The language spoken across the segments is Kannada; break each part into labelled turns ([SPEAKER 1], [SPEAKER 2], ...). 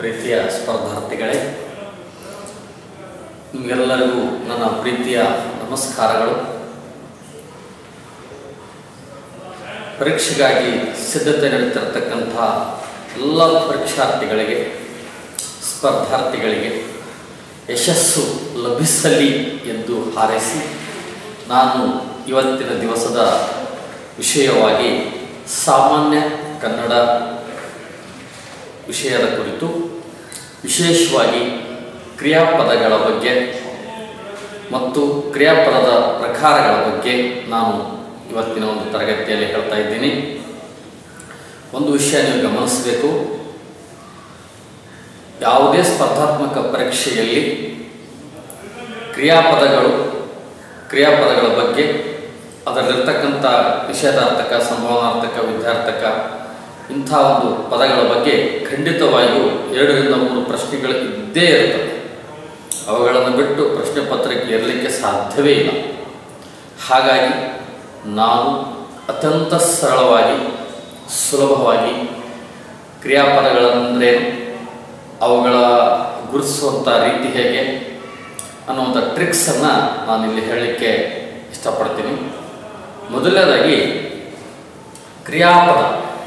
[SPEAKER 1] ಪ್ರೀತಿಯ ಸ್ಪರ್ಧಾರ್ಥಿಗಳೇ ನಿಮಗೆಲ್ಲರಿಗೂ ನನ್ನ ಪ್ರೀತಿಯ ನಮಸ್ಕಾರಗಳು ಪರೀಕ್ಷೆಗಾಗಿ ಸಿದ್ಧತೆ ನಡೆತಿರತಕ್ಕಂಥ ಎಲ್ಲ ಪರೀಕ್ಷಾರ್ಥಿಗಳಿಗೆ ಸ್ಪರ್ಧಾರ್ಥಿಗಳಿಗೆ ಯಶಸ್ಸು ಲಭಿಸಲಿ ಎಂದು ಹಾರೈಸಿ ನಾನು ಇವತ್ತಿನ ದಿವಸದ ವಿಷಯವಾಗಿ ಸಾಮಾನ್ಯ ಕನ್ನಡ ವಿಷಯದ ಕುರಿತು ವಿಶೇಷವಾಗಿ ಕ್ರಿಯಾಪದಗಳ ಬಗ್ಗೆ ಮತ್ತು ಕ್ರಿಯಾಪದದ ಪ್ರಕಾರಗಳ ಬಗ್ಗೆ ನಾನು ಇವತ್ತಿನ ಒಂದು ತರಗತಿಯಲ್ಲಿ ಹೇಳ್ತಾ ಇದ್ದೀನಿ ಒಂದು ವಿಷಯ ನೀವು ಗಮನಿಸಬೇಕು ಯಾವುದೇ ಸ್ಪರ್ಧಾತ್ಮಕ ಪರೀಕ್ಷೆಯಲ್ಲಿ ಕ್ರಿಯಾಪದಗಳು ಕ್ರಿಯಾಪದಗಳ ಬಗ್ಗೆ ಅದರಲ್ಲಿರ್ತಕ್ಕಂಥ ನಿಷೇಧಾರ್ಥಕ ಸಂಭಾವನಾರ್ಥಕ ವಿದ್ಯಾರ್ಥಕ ಇಂಥ ಒಂದು ಪದಗಳ ಬಗ್ಗೆ ಖಂಡಿತವಾಗಿಯೂ ಎರಡರಿಂದ ಮೂರು ಪ್ರಶ್ನೆಗಳು ಇದ್ದೇ ಇರ್ತವೆ ಅವುಗಳನ್ನು ಬಿಟ್ಟು ಪ್ರಶ್ನೆ ಪತ್ರಿಕೆ ಇರಲಿಕ್ಕೆ ಸಾಧ್ಯವೇ ಇಲ್ಲ ಹಾಗಾಗಿ ನಾವು ಅತ್ಯಂತ ಸರಳವಾಗಿ ಸುಲಭವಾಗಿ ಕ್ರಿಯಾಪದಗಳಂದ್ರೇನು ಅವುಗಳ ಗುರುತಿಸುವಂಥ ರೀತಿ ಹೇಗೆ ಅನ್ನುವಂಥ ಟ್ರಿಕ್ಸನ್ನು ನಾನಿಲ್ಲಿ ಹೇಳಲಿಕ್ಕೆ ಇಷ್ಟಪಡ್ತೀನಿ ಮೊದಲನೇದಾಗಿ ಕ್ರಿಯಾಪದ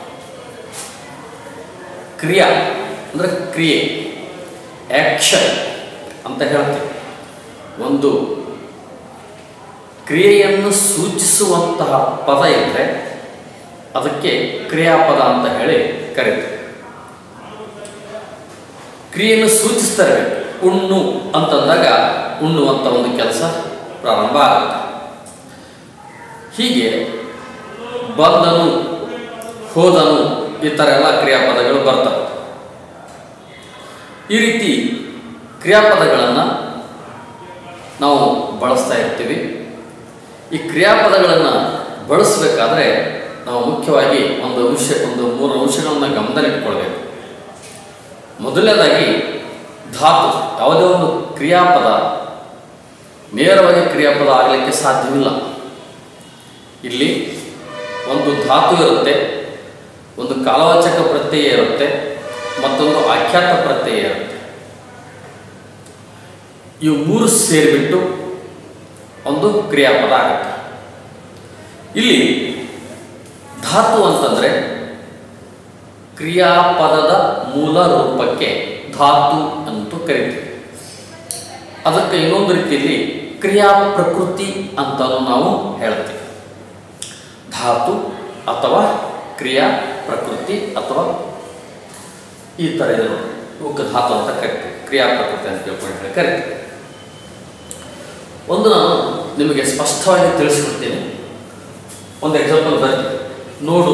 [SPEAKER 1] ಕ್ರಿಯಾ ಅಂದರೆ ಕ್ರಿಯೆ ಆ್ಯಕ್ಷನ್ ಅಂತ ಹೇಳ್ತೀವಿ ಒಂದು ಕ್ರಿಯೆಯನ್ನು ಸೂಚಿಸುವಂತಹ ಪದ ಇದ್ದರೆ ಅದಕ್ಕೆ ಕ್ರಿಯಾಪದ ಅಂತ ಹೇಳಿ ಕರೀತೀವಿ ಕ್ರಿಯೆಯನ್ನು ಸೂಚಿಸ್ತಾ ಇರಬೇಕು ಉಣ್ಣು ಅಂತಂದಾಗ ಉಣ್ಣುವಂಥ ಒಂದು ಕೆಲಸ ಪ್ರಾರಂಭ ಆಗುತ್ತೆ ಹೀಗೆ ಬಂದನು ಹೋದನು ಈ ಥರ ಎಲ್ಲ ಕ್ರಿಯಾಪದಗಳು ಬರ್ತವೆ ಈ ರೀತಿ ಕ್ರಿಯಾಪದಗಳನ್ನು ನಾವು ಬಳಸ್ತಾ ಇರ್ತೀವಿ ಈ ಕ್ರಿಯಾಪದಗಳನ್ನು ಬಳಸಬೇಕಾದ್ರೆ ನಾವು ಮುಖ್ಯವಾಗಿ ಒಂದು ಅಂಶ ಒಂದು ಮೂರು ಅಂಶಗಳನ್ನು ಗಮನದಲ್ಲಿಟ್ಕೊಳ್ಬೇಕು ಮೊದಲನೇದಾಗಿ ಧಾತು ಯಾವುದೇ ಒಂದು ಕ್ರಿಯಾಪದ ನೇರವಾಗಿ ಕ್ರಿಯಾಪದ ಆಗಲಿಕ್ಕೆ ಸಾಧ್ಯವಿಲ್ಲ ಇಲ್ಲಿ ಒಂದು ಧಾತು ಇರುತ್ತೆ ಒಂದು ಕಾಲವಾಚಕ ಪ್ರತ್ಯಯ ಇರುತ್ತೆ ಮತ್ತೊಂದು ಆಖ್ಯಾತ ಪ್ರತ್ಯಯ ಇರುತ್ತೆ ಇವು ಮೂರು ಸೇರಿಬಿಟ್ಟು ಒಂದು ಕ್ರಿಯಾಪದ ಆಗುತ್ತೆ ಇಲ್ಲಿ ಧಾತು ಅಂತಂದರೆ ಕ್ರಿಯಾಪದದ ಮೂಲ ರೂಪಕ್ಕೆ ಧಾತು ಅಂತೂ ಕರಿತೀವಿ ಅದಕ್ಕೆ ಇನ್ನೊಂದು ರೀತಿಯಲ್ಲಿ ಕ್ರಿಯಾ ಪ್ರಕೃತಿ ಅಂತಲೂ ನಾವು ಹೇಳ್ತೀವಿ ಧಾತು ಅಥವಾ ಕ್ರಿಯಾ ಪ್ರಕೃತಿ ಅಥವಾ ಈ ಥರ ಇದೆ ನೋಡಿ ಇವಕ್ಕೆ ಧಾತು ಅಂತ ಕರಿತೀವಿ ಕ್ರಿಯಾ ಪ್ರಕೃತಿ ಅಂತ ತಿಳ್ಕೊಂಡು ಹೇಳಿ ಕರಿತೀವಿ ಒಂದು ನಾನು ನಿಮಗೆ ಸ್ಪಷ್ಟವಾಗಿ ತಿಳಿಸ್ಕೊಡ್ತೀನಿ ಒಂದು ಎಕ್ಸಾಂಪಲ್ ಬರ್ತೀನಿ ನೋಡು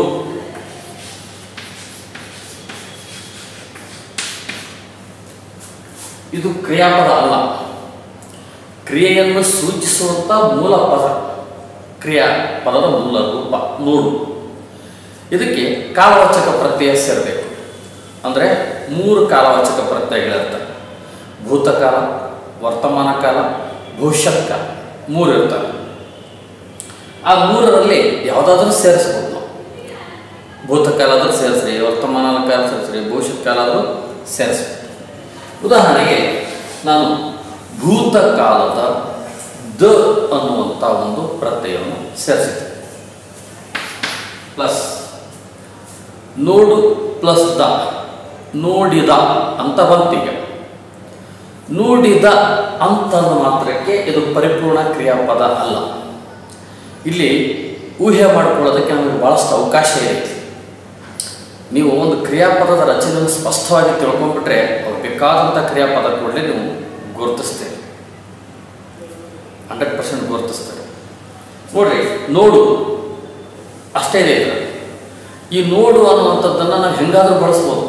[SPEAKER 1] ಇದು ಕ್ರಿಯಾಪದ ಅಲ್ಲ ಕ್ರಿಯೆಯನ್ನು ಸೂಚಿಸುವಂಥ ಮೂಲ ಪದ ಕ್ರಿಯಾ ಪದದ ಮೂಲ ರೂಪ ನೋಡು ಇದಕ್ಕೆ ಕಾಲವಾಚಕ ಪ್ರತ್ಯಯ ಸೇರಬೇಕು ಅಂದರೆ ಮೂರು ಕಾಲವಾಚಕ ಪ್ರತ್ಯಯಗಳಿರ್ತವೆ ಭೂತಕಾಲ ವರ್ತಮಾನ ಕಾಲ ಭವಿಷ್ಯತ್ ಕಾಲ ಮೂರು ಇರ್ತವೆ ಆ ಮೂರರಲ್ಲಿ ಯಾವುದಾದ್ರೂ ಸೇರಿಸ್ಬೋದು ನಾವು ಭೂತಕಾಲ ಆದರೂ ಸೇರಿಸ್ರಿ ವರ್ತಮಾನ ಕಾಲ ಸೇರಿಸ್ರಿ ಭವಿಷ್ಯತ್ ಕಾಲ ಆದರೂ ಸೇರಿಸ್ಬೋದು ಉದಾಹರಣೆಗೆ ನಾನು ಭೂತಕಾಲದ ದ ಅನ್ನುವಂಥ ಒಂದು ಪ್ರತ್ಯಯವನ್ನು ಸೇರಿಸಿದೆ ಪ್ಲಸ್ ನೋಡು ಪ್ಲಸ್ ದ ನೋಡಿದ ಅಂತ ಬಂತೀಗ ನೋಡಿದ ಅಂತಂದ ಮಾತ್ರಕ್ಕೆ ಇದು ಪರಿಪೂರ್ಣ ಕ್ರಿಯಾಪದ ಅಲ್ಲ ಇಲ್ಲಿ ಊಹೆ ಮಾಡಿಕೊಳ್ಳೋದಕ್ಕೆ ನಮಗೆ ಭಾಳಷ್ಟು ಅವಕಾಶ ಇದೆ ನೀವು ಒಂದು ಕ್ರಿಯಾಪದದ ರಚನೆಯನ್ನು ಸ್ಪಷ್ಟವಾಗಿ ತಿಳ್ಕೊಂಡ್ಬಿಟ್ರೆ ಅವ್ರು ಬೇಕಾದಂಥ ಕ್ರಿಯಾಪದ ಕೂಡಲೇ ನೀವು ಗುರುತಿಸ್ತೀರಿ ಹಂಡ್ರೆಡ್ ಪರ್ಸೆಂಟ್ ಗುರುತಿಸ್ತಾರೆ ನೋಡ್ರಿ ನೋಡು ಅಷ್ಟೇ ಇದೆ ಇದರಲ್ಲಿ ಈ ನೋಡು ಅನ್ನುವಂಥದ್ದನ್ನು ನಾವು ಹೆಂಗಾದ್ರೂ ಬಳಸ್ಬೋದು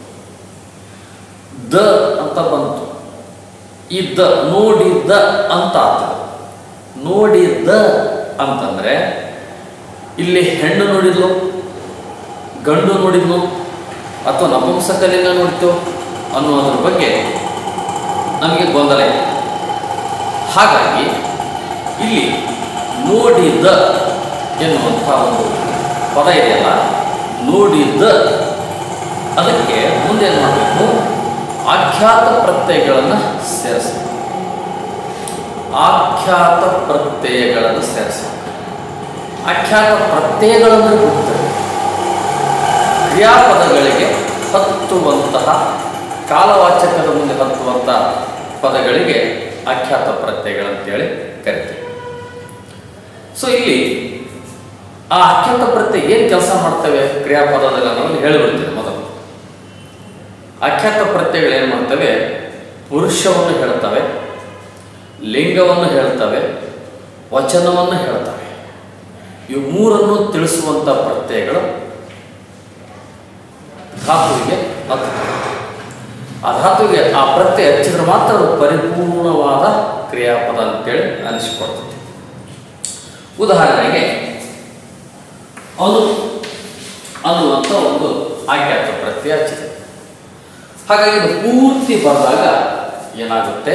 [SPEAKER 1] ದ ಅಂತ ಬಂತು ಈ ದ ನೋಡಿದ ಅಂತ ಆಗ್ತದೆ ನೋಡಿದ ಅಂತಂದರೆ ಇಲ್ಲಿ ಹೆಣ್ಣು ನೋಡಿದ್ಲು ಗಂಡು ನೋಡಿದ್ನು ಅಥವಾ ನಪುಂಸಕಲಿಂಗ ನೋಡ್ತೋ ಅನ್ನೋದ್ರ ಬಗ್ಗೆ ನಮಗೆ ಗೊಂದಲ ಇದೆ ಹಾಗಾಗಿ ಇಲ್ಲಿ ನೋಡಿದ ಎನ್ನುವಂಥ ಒಂದು ಪದ ಇದೆಯಲ್ಲ ನೋಡಿದ ಅದಕ್ಕೆ ಮುಂದೆ ಏನು ಮಾಡಬೇಕು ಆಖ್ಯಾತ ಪ್ರತ್ಯಯಗಳನ್ನು ಸೇರಿಸಬೇಕು ಆಖ್ಯಾತ ಪ್ರತ್ಯಯಗಳನ್ನು ಸೇರಿಸಬೇಕು ಆಖ್ಯಾತ ಪ್ರತ್ಯಯಗಳಂದ್ರೆ ಗೊತ್ತಿದೆ ಕ್ರಿಯಾಪದಗಳಿಗೆ ಹತ್ತುವಂತಹ ಕಾಲವಾಚಕದ ಮುಂದೆ ಹತ್ತುವಂತಹ ಪದಗಳಿಗೆ ಆಖ್ಯಾತ ಪ್ರತ್ಯಯಗಳಂತೇಳಿ ಕರಿತೀವಿ ಸೊ ಇಲ್ಲಿ ಆ ಆಖ್ಯಾತ ಪ್ರತ್ಯಯ ಏನು ಕೆಲಸ ಮಾಡ್ತವೆ ಕ್ರಿಯಾಪದದಲ್ಲಿ ಅನ್ನೋದು ಹೇಳಿಬಿಡ್ತೀನಿ ಮೊದಲು ಆಖ್ಯಾತ ಪ್ರತ್ಯಯಗಳು ಏನು ಮಾಡ್ತವೆ ಪುರುಷವನ್ನು ಹೇಳ್ತವೆ ಲಿಂಗವನ್ನು ಹೇಳ್ತವೆ ವಚನವನ್ನು ಹೇಳ್ತವೆ ಇವು ಮೂರನ್ನು ತಿಳಿಸುವಂಥ ಪ್ರತ್ಯಯಗಳು ಧಾತುವಿಗೆ ಹತ್ತುತ್ತವೆ ಆ ಧಾತುವಿಗೆ ಆ ಪ್ರತ್ಯಯ ಹಚ್ಚಿದ್ರೆ ಮಾತ್ರ ಅದು ಪರಿಪೂರ್ಣವಾದ ಕ್ರಿಯಾಪದ ಅಂತೇಳಿ ಅನಿಸಿಕೊಡ್ತದೆ ಉದಾಹರಣೆಗೆ ಅನು ಅನ್ನುವಂಥ ಒಂದು ಆಖ್ಯಾತ ಪ್ರತ್ಯಯ ಹಚ್ಚಿದೆ ಹಾಗಾಗಿ ಇದು ಪೂರ್ತಿ ಬರೆದಾಗ ಏನಾಗುತ್ತೆ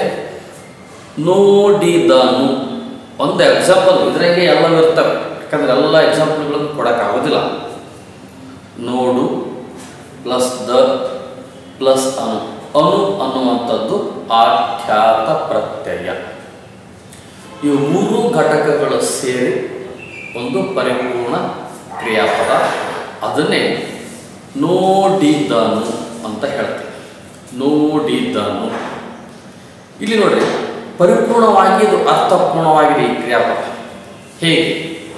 [SPEAKER 1] ನೋಡಿದನು ಒಂದು ಎಕ್ಸಾಂಪಲ್ ಇದ್ರಾಗೆ ಎಲ್ಲವೂ ಇರ್ತವೆ ಯಾಕಂದ್ರೆ ಎಲ್ಲ ಎಕ್ಸಾಂಪಲ್ಗಳನ್ನು ಕೊಡೋಕ್ಕಾಗೋದಿಲ್ಲ ನೋಡು ಪ್ಲಸ್ ದ ಪ್ಲಸ್ ಅನು ಅನು ಅನ್ನುವಂಥದ್ದು ಆಖ್ಯಾತ ಪ್ರತ್ಯಯ ಇವು ಮೂರು ಘಟಕಗಳು ಸೇರಿ ಒಂದು ಪರಿಪೂರ್ಣ ಕ್ರಿಯಾಪದ ಅದನ್ನೇ ನೋಡಿದನು ಅಂತ ಹೇಳ್ತೀವಿ ನೋಡಿದನು ಇಲ್ಲಿ ನೋಡ್ರಿ ಪರಿಪೂರ್ಣವಾಗಿ ಇದು ಅರ್ಥಪೂರ್ಣವಾಗಿದೆ ಈ ಕ್ರಿಯಾಪದ ಹೇಗೆ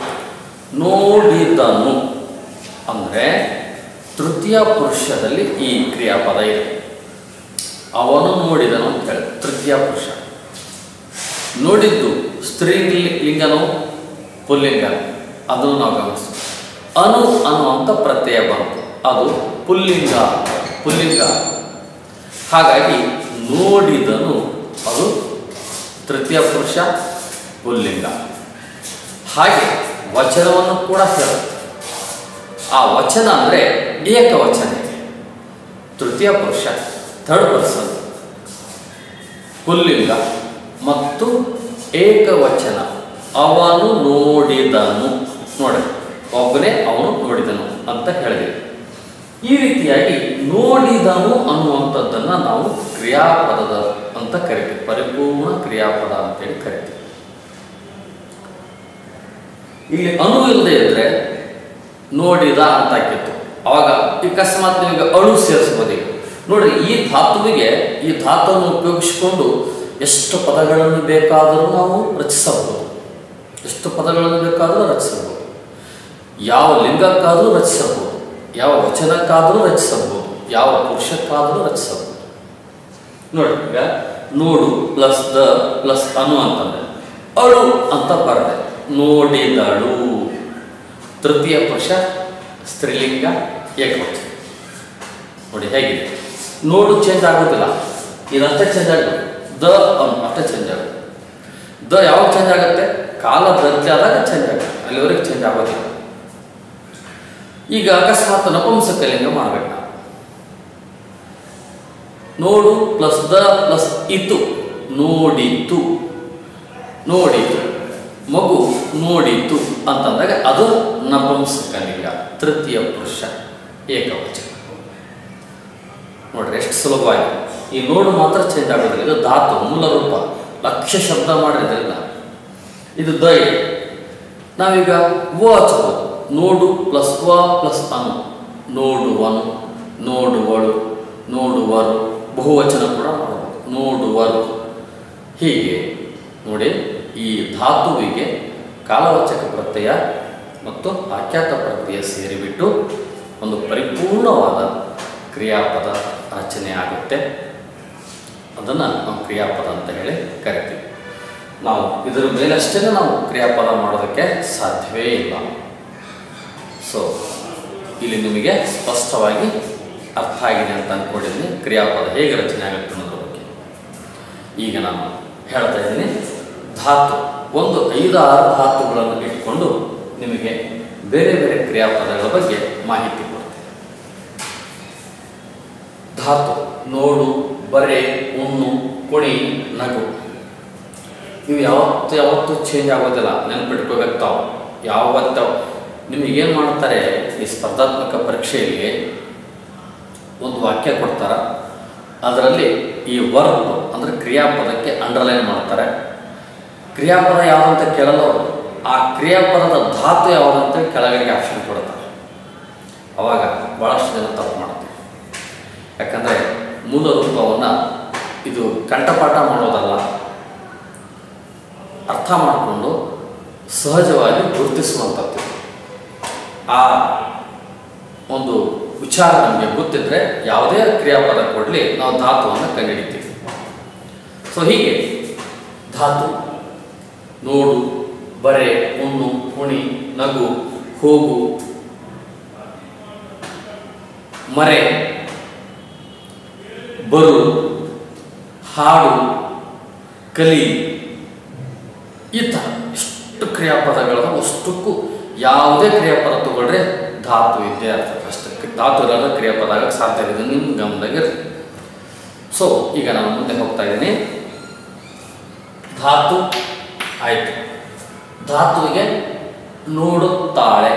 [SPEAKER 1] ನೋಡಿದನು ಅಂದರೆ ತೃತೀಯ ಪುರುಷದಲ್ಲಿ ಈ ಕ್ರಿಯಾಪದ ಇದೆ ಅವನು ನೋಡಿದನು ಅಂತ ಹೇಳಿ ತೃತೀಯ ಪುರುಷ ನೋಡಿದ್ದು ಸ್ತ್ರೀ ಲಿಂಗನೋ ಪುಲ್ಲಿಂಗ ಅದನ್ನು ನಾವು ಗಮನಿಸ್ತೀವಿ ಅನು ಅನ್ನುವಂಥ ಪ್ರತ್ಯಯ ಬಂತು ಅದು ಪುಲ್ಲಿಂಗ ಪುಲ್ಲಿಂಗ ಹಾಗಾಗಿ ನೋಡಿದನು ಅದು ತೃತೀಯ ಪುರುಷ ಪುಲ್ಲಿಂಗ ಹಾಗೆ ವಚನವನ್ನು ಕೂಡ ಹೇಳುತ್ತೆ ಆ ವಚನ ಅಂದರೆ ಏಕವಚನ ಇದೆ ತೃತೀಯ ಪುರುಷ ಥರ್ಡ್ ಪರ್ಸನ್ ಪುಲ್ಲಿಂಗ ಮತ್ತು ಏಕವಚನ ಅವನು ನೋಡಿದನು ನೋಡಿ ಒಬ್ಬನೇ ಅವನು ನೋಡಿದನು ಅಂತ ಹೇಳಿದೆವು ಈ ರೀತಿಯಾಗಿ ನೋಡಿದನು ಅನ್ನುವಂಥದ್ದನ್ನು ನಾವು ಕ್ರಿಯಾಪದದ ಅಂತ ಕರಿತೀವಿ ಪರಿಪೂರ್ಣ ಕ್ರಿಯಾಪದ ಅಂತೇಳಿ ಕರಿತೀವಿ ಇಲ್ಲಿ ಅನು ಇಲ್ಲದೆ ಇದ್ರೆ ನೋಡಿದ ಅಂತ ಆಕಿತ್ತು ಅವಾಗ ಅಕಸ್ಮಾತ್ ನಿಮಗೆ ಅಳು ಸೇರಿಸ್ಬೋದು ಈಗ ನೋಡ್ರಿ ಈ ಧಾತುವಿಗೆ ಈ ಧಾತುವನ್ನು ಉಪಯೋಗಿಸಿಕೊಂಡು ಎಷ್ಟು ಪದಗಳನ್ನು ಬೇಕಾದರೂ ನಾವು ರಚಿಸಬಹುದು ಎಷ್ಟು ಪದಗಳನ್ನು ಬೇಕಾದರೂ ರಚಿಸಬಹುದು ಯಾವ ಲಿಂಗಕ್ಕಾದರೂ ರಚಿಸಬಹುದು ಯಾವ ವಚನಕ್ಕಾದರೂ ರಚಿಸಬಹುದು ಯಾವ ಪುರುಷಕ್ಕಾದರೂ ರಚಿಸಬಹುದು ನೋಡಿ ಈಗ ನೋಡು ಪ್ಲಸ್ ದ ಪ್ಲಸ್ ಅನು ಅಂತಂದ್ರೆ ಅಳು ಅಂತ ಬರದೆ ನೋಡಿದಳು ತೃತೀಯ ಪುರುಷ ಸ್ತ್ರೀಲಿಂಗ ಏಕವಚನ ನೋಡಿ ಹೇಗಿದೆ ನೋಡು ಚೇಂಜ್ ಆಗೋದಿಲ್ಲ ಇದಷ್ಟೇ ಚೇಂಜ್ ಆಗುತ್ತೆ ದ ಅನು ಅಷ್ಟೇ ಚೇಂಜ್ ಆಗುತ್ತೆ ದ ಯಾವಾಗ ಚೇಂಜ್ ಆಗುತ್ತೆ ಕಾಲ ಬದಲಾದಾಗ ಚೇಂಜ್ ಆಗುತ್ತೆ ಅಲ್ಲಿವರೆಗೆ ಚೇಂಜ್ ಆಗೋದಿಲ್ಲ ಈಗ ಅಕಸ್ಮಾತ್ ನಪುಂಸಕಲಿಂಗ ಮಾಡ್ಬೇಕು ನಾವು ನೋಡು ಪ್ಲಸ್ ದ ಪ್ಲಸ್ ಇತು ನೋಡಿತು ನೋಡಿತು ಮಗು ನೋಡಿತು ಅಂತಂದಾಗ ಅದು ನಪುಂಸಕಲಿಂಗ ತೃತೀಯ ಪುರುಷ ಏಕವಚನ ನೋಡ್ರಿ ಎಷ್ಟು ಸುಲಭವಾಗಿ ಈ ನೋಡು ಮಾತ್ರ ಚೇಂಜ್ ಆಗೋದಿಲ್ಲ ಇದು ಧಾತು ಮೂಲ ರೂಪ ಲಕ್ಷ ಶಬ್ದ ಮಾಡಿದ್ರಿಂದ ಇದು ದ ಇದೆ ನಾವೀಗ ವ ಹಚ್ಬೋದು ನೋಡು ಪ್ಲಸ್ ವ ಪ್ಲಸ್ ಅನು ನೋಡುವನು ನೋಡುವಳು ನೋಡುವರು ಬಹುವಚನ ಕೂಡ ಮಾಡಬಹುದು ನೋಡುವರು ಹೀಗೆ ನೋಡಿ ಈ ಧಾತುವಿಗೆ ಕಾಲವಾಚಕ ಪ್ರತ್ಯಯ ಮತ್ತು ಆಖ್ಯಾತ ಪ್ರತ್ಯಯ ಸೇರಿಬಿಟ್ಟು ಒಂದು ಪರಿಪೂರ್ಣವಾದ ಕ್ರಿಯಾಪದ ರಚನೆ ಆಗುತ್ತೆ ಅದನ್ನು ನಾವು ಕ್ರಿಯಾಪದ ಅಂತ ಹೇಳಿ ಕರಿತೀವಿ ನಾವು ಇದರ ಮೇಲಷ್ಟೇ ನಾವು ಕ್ರಿಯಾಪದ ಮಾಡೋದಕ್ಕೆ ಸಾಧ್ಯವೇ ಇಲ್ಲ ಸೊ ಇಲ್ಲಿ ನಿಮಗೆ ಸ್ಪಷ್ಟವಾಗಿ ಅರ್ಥ ಆಗಿದೆ ಅಂತ ಅಂದ್ಕೊಂಡಿದ್ದೀನಿ ಕ್ರಿಯಾಪದ ಹೇಗೆ ರಚನೆ ಆಗುತ್ತೆ ಅನ್ನೋದ್ರ ಬಗ್ಗೆ ಈಗ ನಾನು ಹೇಳ್ತಾ ಇದ್ದೀನಿ ಧಾತು ಒಂದು ಐದು ಆರು ಧಾತುಗಳನ್ನು ಇಟ್ಕೊಂಡು ನಿಮಗೆ ಬೇರೆ ಬೇರೆ ಕ್ರಿಯಾಪದಗಳ ಬಗ್ಗೆ ಮಾಹಿತಿ ಕೊಡ್ತೇನೆ ಧಾತು ನೋಡು ಬರೆ ಉಣ್ಣು ಕುಣಿ ನಗು ಇವು ಯಾವತ್ತು ಯಾವತ್ತೂ ಚೇಂಜ್ ಆಗೋದಿಲ್ಲ ನೆನ್ಪಿಟ್ಕೋಬೇಕು ತಾವು ಯಾವತ್ತು ನಿಮಗೇನು ಮಾಡ್ತಾರೆ ಈ ಸ್ಪರ್ಧಾತ್ಮಕ ಪರೀಕ್ಷೆಯಲ್ಲಿ ಒಂದು ವಾಕ್ಯ ಕೊಡ್ತಾರ ಅದರಲ್ಲಿ ಈ ವರ್ಬ್ ಅಂದರೆ ಕ್ರಿಯಾಪದಕ್ಕೆ ಅಂಡರ್ಲೈನ್ ಮಾಡ್ತಾರೆ ಕ್ರಿಯಾಪದ ಯಾವುದಂತ ಕೇಳಲ್ಲ ಅವರು ಆ ಕ್ರಿಯಾಪದದ ಧಾತು ಯಾವುದಂತ ಕೆಳಗಡೆಗೆ ಆಪ್ಷನ್ ಕೊಡ್ತಾರೆ ಅವಾಗ ಭಾಳಷ್ಟು ಜನ ತಪ್ಪು ಮಾಡ್ತಾರೆ ಯಾಕಂದರೆ ಮೂಲ ರೂಪವನ್ನು ಇದು ಕಂಠಪಾಠ ಮಾಡೋದಲ್ಲ ಅರ್ಥ ಮಾಡಿಕೊಂಡು ಸಹಜವಾಗಿ ಗುರುತಿಸುವಂಥದ್ದು ಆ ಒಂದು ವಿಚಾರ ನಮಗೆ ಗೊತ್ತಿದ್ರೆ ಯಾವುದೇ ಕ್ರಿಯಾಪದ ಕೊಡಲಿ ನಾವು ಧಾತುವನ್ನು ಕಂಡುಹಿಡಿತೀವಿ ಸೊ ಹೀಗೆ ಧಾತು ನೋಡು ಬರೆ ಉಣ್ಣು ಕುಣಿ ನಗು ಹೋಗು ಮರೆ ಬರು ಹಾಡು ಕಲಿ ಈ ಥರ ಇಷ್ಟು ಕ್ರಿಯಾಪದಗಳನ್ನ ಅಷ್ಟಕ್ಕೂ ಯಾವುದೇ ಕ್ರಿಯಾಪದ ತಗೊಳ್ರೆ ಧಾತು ಇದ್ದೇ ಇರ್ತದೆ ಅಷ್ಟಕ್ಕೆ ಧಾತು ಇರೋದ ಕ್ರಿಯಾಪದ ಆಗಕ್ಕೆ ಸಾಧ್ಯ ಇದೆ ನಿಮ್ಮ ಗಮನದಾಗಿರ್ತದೆ ಸೊ ಈಗ ನಾನು ಮುಂದೆ ಹೋಗ್ತಾ ಇದ್ದೀನಿ ಧಾತು ಆಯಿತು ಧಾತುವಿಗೆ ನೋಡುತ್ತಾಳೆ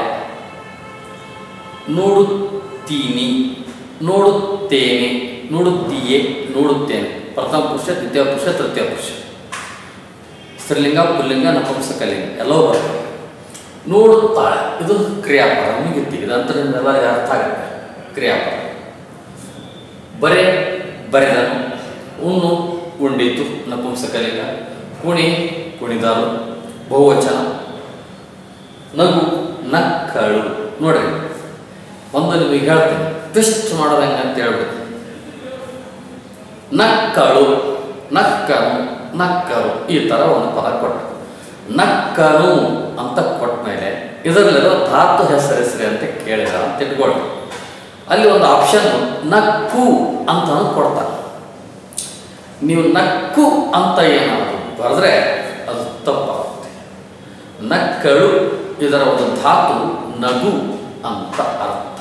[SPEAKER 1] ನೋಡುತ್ತೀನಿ ನೋಡುತ್ತೇನೆ ನೋಡುತ್ತೀಯೇ ನೋಡುತ್ತೇನೆ ಪ್ರಥಮ ಪುರುಷ ದ್ವಿತೀಯ ಪುರುಷ ತೃತೀಯ ಪುರುಷ ಸ್ತ್ರೀಲಿಂಗ ಪುಲ್ಲಿಂಗ ನಪುಂಸಕಲಿಂಗ ಎಲ್ಲವೂ ಬರ್ತವೆ ನೋಡುತ್ತಾಳೆ ಇದು ಕ್ರಿಯಾಪದ ಮುಗಿತಿ ಇದಂತ ನಿಮ್ಮೆಲ್ಲರಿಗೆ ಅರ್ಥ ಆಗುತ್ತೆ ಕ್ರಿಯಾಪದ ಬರೆ ಬರೆದನು ಉಣ್ಣು ಉಂಡಿತು ನಪುಂಸಕಲಿಂಗ ಕುಣಿ ಕುಣಿದರು ಬಹುವಚನ ನಗು ನಕ್ಕಳು ನೋಡ್ರಿ ಒಂದು ನಿಮಗೆ ಹೇಳ್ತೀನಿ ಟ್ವಿಸ್ಟ್ ಮಾಡೋದು ಹೆಂಗೆ ಅಂತ ಹೇಳ್ಬಿಟ್ಟು ನಕ್ಕಳು ನಕ್ಕನು ನಕ್ಕರು ಈ ಥರ ಒಂದು ಪದ ಕೊಟ್ಟು ನಕ್ಕನು ಅಂತ ಕೊಟ್ಟ ಮೇಲೆ ಇದರಲ್ಲಿರೋ ಧಾತು ಹೆಸರಿಸ್ರಿ ಅಂತ ಕೇಳಿದ ಅಂತ ಇಟ್ಕೊಳ್ಳಿ ಅಲ್ಲಿ ಒಂದು ಆಪ್ಷನ್ ನಕ್ಕು ಅಂತಲೂ ಕೊಡ್ತಾರೆ ನೀವು ನಕ್ಕು ಅಂತ ಏನಾದರೂ ಬರೆದ್ರೆ ಅದು ತಪ್ಪಾಗುತ್ತೆ ನಕ್ಕಳು ಇದರ ಒಂದು ಧಾತು ನಗು ಅಂತ ಅರ್ಥ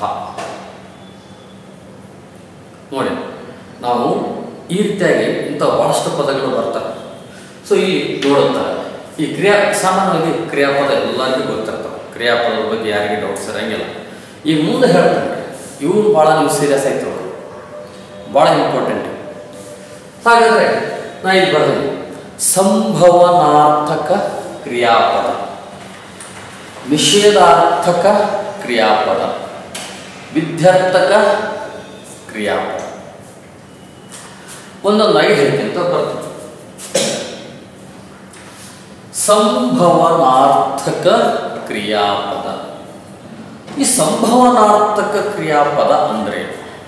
[SPEAKER 1] ನೋಡಿ ನಾವು ಈ ರೀತಿಯಾಗಿ ಇಂಥ ಭಾಳಷ್ಟು ಪದಗಳು ಬರ್ತವೆ ಸೊ ಇಲ್ಲಿ ನೋಡುತ್ತಾರೆ ಈ ಕ್ರಿಯಾ ಸಾಮಾನ್ಯವಾಗಿ ಕ್ರಿಯಾಪದ ಎಲ್ಲರಿಗೂ ಗೊತ್ತಿರ್ತವೆ ಕ್ರಿಯಾಪದದ ಬಗ್ಗೆ ಯಾರಿಗೆ ಡೌಟ್ಸ್ ಇರಂಗಿಲ್ಲ ಈಗ ಮುಂದೆ ಹೇಳ್ತಾರೆ ಇವು ಭಾಳ ನೀವು ಸೀರಿಯಸ್ ಆಯ್ತು ಭಾಳ ಇಂಪಾರ್ಟೆಂಟ್ ಹಾಗಾದರೆ ನಾ ಇಲ್ಲಿ ಬರ್ತೀನಿ ಸಂಭವನಾರ್ಥಕ ಕ್ರಿಯಾಪದ ನಿಷೇಧಾರ್ಥಕ ಕ್ರಿಯಾಪದ ವಿದ್ಯಾರ್ಥಕ ಕ್ರಿಯಾಪದ ಒಂದೊಂದಾಗಿ ಹೇಳ್ತೀನಿ ಅಂತ ಬರ್ತೀನಿ ಸಂಭವನಾರ್ಥಕ ಕ್ರಿಯಾಪದ ಈ ಸಂಭವನಾರ್ಥಕ ಕ್ರಿಯಾಪದ ಅಂದರೆ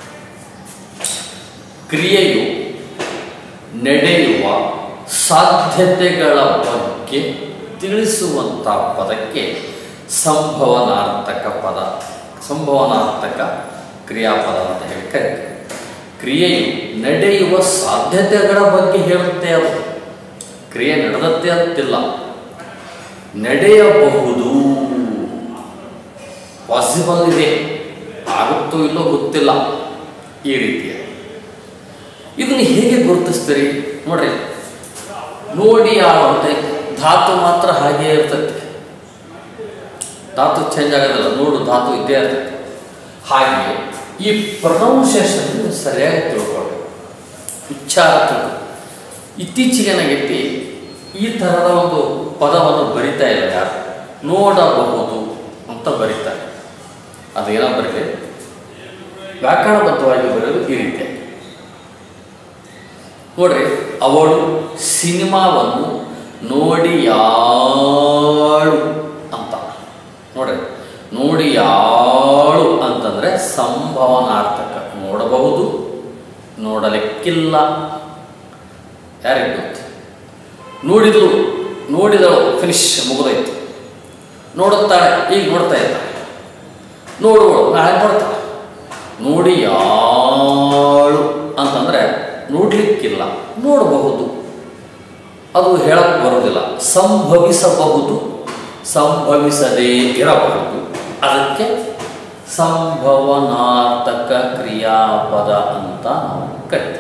[SPEAKER 1] ಕ್ರಿಯೆಯು ನಡೆಯುವ ಸಾಧ್ಯತೆಗಳ ಬಗ್ಗೆ ತಿಳಿಸುವಂಥ ಪದಕ್ಕೆ ಸಂಭವನಾರ್ಥಕ ಪದ ಸಂಭವನಾರ್ಥಕ ಕ್ರಿಯಾಪದ ಅಂತ ಹೇಳಿ ಕರೀತೀವಿ ಕ್ರಿಯೆಯು ನಡೆಯುವ ಸಾಧ್ಯತೆಗಳ ಬಗ್ಗೆ ಹೇಳುತ್ತೆ ಅದು ಕ್ರಿಯೆ ನಡೆದತ್ತೆ ಅಂತಿಲ್ಲ ನಡೆಯಬಹುದು ಪಾಸಿಬಲ್ ಇದೆ ಆಗುತ್ತೋ ಇಲ್ಲೋ ಗೊತ್ತಿಲ್ಲ ಈ ರೀತಿಯ ಇದನ್ನು ಹೇಗೆ ಗುರುತಿಸ್ತೀರಿ ನೋಡ್ರಿ ನೋಡಿ ಅಂತ ಧಾತು ಮಾತ್ರ ಹಾಗೇ ಇರ್ತೈತಿ ಧಾತು ಚೇಂಜ್ ಆಗೋದಿಲ್ಲ ನೋಡು ಧಾತು ಇದ್ದೇ ಇರ್ತೈತಿ ಹಾಗೆ ಈ ಪ್ರೊನೌನ್ಸಿಯೇಷನ್ ಸರಿಯಾಗಿ ತಿಳ್ಕೊಳ್ಬೇಕು ಉಚ್ಚಾರ ತಿಳ್ಕೊ ಇತ್ತೀಚೆಗೆ ಏನಾಗೈತಿ ಈ ಥರದ ಒಂದು ಪದವನ್ನು ಬರಿತಾ ಇಲ್ಲ ಯಾರು ನೋಡಬಹುದು ಅಂತ ಬರೀತಾರೆ ಅದೇನೋ ಬರಲಿ ವ್ಯಾಕರಣಬದ್ಧವಾಗಿ ಬರೆಯೋದು ಈ ರೀತಿಯಾಗಿ ನೋಡ್ರಿ ಅವಳು ಸಿನಿಮಾವನ್ನು ನೋಡಿ ಯಾಳು ಅಂತ ನೋಡ್ರಿ ನೋಡಿ ಯಾಳು ಅಂತಂದ್ರೆ ಸಂಭವನಾರ್ಥಕ ನೋಡಬಹುದು ನೋಡಲಿಕ್ಕಿಲ್ಲ ಯಾರಿಗೆ ಗೊತ್ತು ನೋಡಿದಳು ನೋಡಿದಳು ಫಿನಿಶ್ ಮುಗಿದೈತು ನೋಡುತ್ತಾಳೆ ಈಗ ನೋಡ್ತಾ ಇದ್ದಾಳೆ ನೋಡುವಳು ನಾಳೆ ನೋಡ್ತಾಳೆ ನೋಡಿ ಯಾಳು ಅಂತಂದರೆ ನೋಡಲಿಕ್ಕಿಲ್ಲ ನೋಡಬಹುದು ಅದು ಹೇಳಕ್ಕೆ ಬರೋದಿಲ್ಲ ಸಂಭವಿಸಬಹುದು ಸಂಭವಿಸದೇ ಇರಬಹುದು ಅದಕ್ಕೆ ಸಂಭವನಾರ್ಥಕ ಕ್ರಿಯಾಪದ ಅಂತ ನಾವು ಕರಿತೀವಿ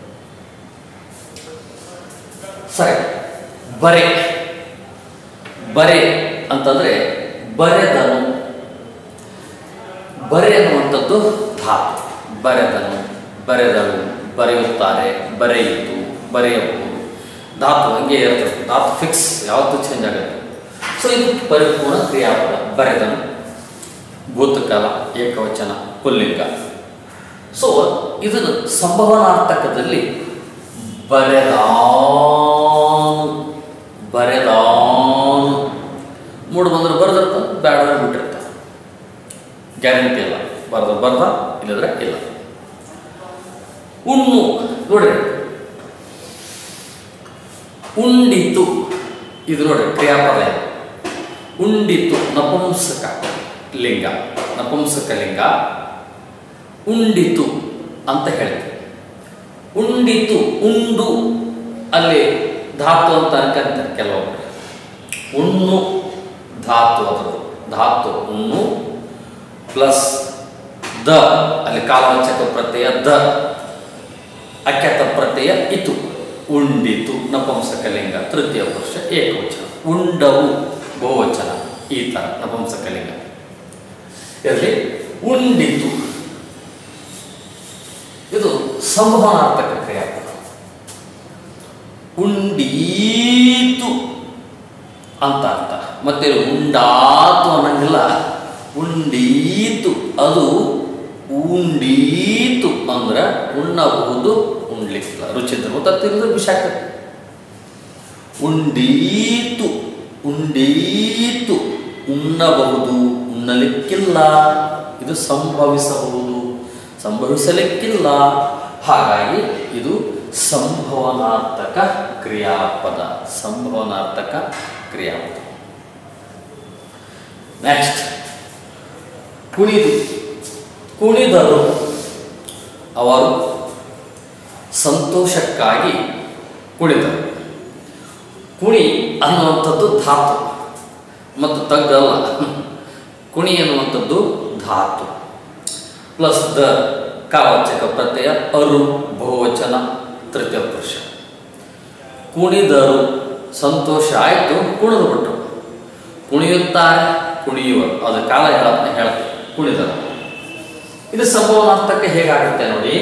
[SPEAKER 1] ಸರಿ ಬರೆ ಬರೆ ಅಂತಂದರೆ ಬರೆದನು ಬರೆ ಅನ್ನುವಂಥದ್ದು ಧಾತು ಬರೆದನು ಬರೆದಳು ಬರೆಯುತ್ತಾರೆ ಬರೆಯಿತು ಬರೆಯಬಹುದು ಧಾತು ಹಂಗೆ ಇರ್ತದೆ ಧಾತು ಫಿಕ್ಸ್ ಯಾವತ್ತೂ ಚೇಂಜ್ ಆಗುತ್ತೆ ಸೊ ಇದು ಪರಿಪೂರ್ಣ ಕ್ರಿಯಾಪದ ಬರೆದನು ಭೂತಕಾಲ ಏಕವಚನ ಪುಲ್ಲಿಂಗ ಸೊ ಇದನ್ನು ಸಂಭವನಾರ್ಥಕದಲ್ಲಿ ಬರೆದಾನು ಬರೆದಾನು ಮೂಡು ಬಂದ್ರೆ ಬರೆದಿರ್ತಾನೆ ಬೇಡದ್ರೆ ಬಿಟ್ಟಿರ್ತಾನೆ ಗ್ಯಾರಂಟಿ ಇಲ್ಲ ಬರೆದ ಬರ್ದ ಇಲ್ಲದ್ರೆ ಇಲ್ಲ ಉಣ್ಣು ನೋಡ್ರಿ ಉಂಡಿತು ಇದು ನೋಡ್ರಿ ಕ್ರಿಯಾಪದ ಇದು. ಉಂಡಿತು ನಪುಂಸಕ ಲಿಂಗ ನಪುಂಸಕ ಲಿಂಗ ಉಂಡಿತು ಅಂತ ಹೇಳ್ತೀವಿ ಉಂಡಿತು ಉಂಡು ಅಲ್ಲಿ ಧಾತು ಅಂತ ಅನ್ಕೊಂತಾರೆ ಕೆಲವೊಬ್ಬರು ಉಣ್ಣು ಧಾತು ಅದರದು ಧಾತು ಉಣ್ಣು ಪ್ಲಸ್ ದ ಅಲ್ಲಿ ಕಾಲವಾಚಕ ಪ್ರತ್ಯಯ ದ ಅಖ್ಯಾತ ಪ್ರತ್ಯಯ ಇತು ಉಂಡಿತು ನಪುಂಸಕಲಿಂಗ ತೃತೀಯ ಪುರುಷ ಏಕವಚನ ಉಂಡವು ಬಹುವಚನ ಈ ಥರ ನಪುಂಸಕಲಿಂಗ ಇರಲಿ ಉಂಡಿತು ಇದು ಸಂವಹನಾರ್ಥಕ ಕ್ರಿಯಾಪದ ಉಂಡೀತು ಅಂತ ಅರ್ಥ ಮತ್ತೆ ಉಂಡಾತು ಅನ್ನಂಗಿಲ್ಲ ಉಂಡೀತು ಅದು ಉಂಡೀತು ಅಂದ್ರೆ ಉಣ್ಣಬಹುದು ಉಣ್ಲಿಕ್ಕಿಲ್ಲ ರುಚಿ ಗೊತ್ತಿಲ್ಲದ್ರೆ ಬಿಸಾಕ್ತದೆ ಉಂಡೀತು ಉಂಡೀತು ಉಣ್ಣಬಹುದು ಉಣ್ಣಲಿಕ್ಕಿಲ್ಲ ಇದು ಸಂಭವಿಸಬಹುದು ಸಂಭವಿಸಲಿಕ್ಕಿಲ್ಲ ಹಾಗಾಗಿ ಇದು ಸಂಭವನಾರ್ಥಕ ಕ್ರಿಯಾಪದ ಸಂಭವನಾರ್ಥಕ ಕ್ರಿಯಾಪದ ನೆಕ್ಸ್ಟ್ ಕುಣಿದು ಕುಣಿದರು ಅವರು ಸಂತೋಷಕ್ಕಾಗಿ ಕುಣಿದರು ಕುಣಿ ಅನ್ನುವಂಥದ್ದು ಧಾತು ಮತ್ತು ತಗ್ಗಲ್ಲ ಕುಣಿ ಅನ್ನುವಂಥದ್ದು ಧಾತು ಪ್ಲಸ್ ದ ಕಾವಚಕ ಪ್ರತ್ಯಯ ಅರು ಬಹುವಚನ ತೃತೀಯ ಪುರುಷ ಕುಣಿದರು ಸಂತೋಷ ಆಯಿತು ಕುಣಿದು ಬಿಟ್ರು ಕುಣಿಯುತ್ತಾರೆ ಕುಣಿಯುವರು ಅದು ಕಾಲ ಹೇಳತ್ತೆ ಹೇಳ್ತಾರೆ ಕುಣಿದರು ಇದು ಸಂಭವನಾರ್ಥಕ್ಕೆ ಹೇಗಾಗುತ್ತೆ ನೋಡಿ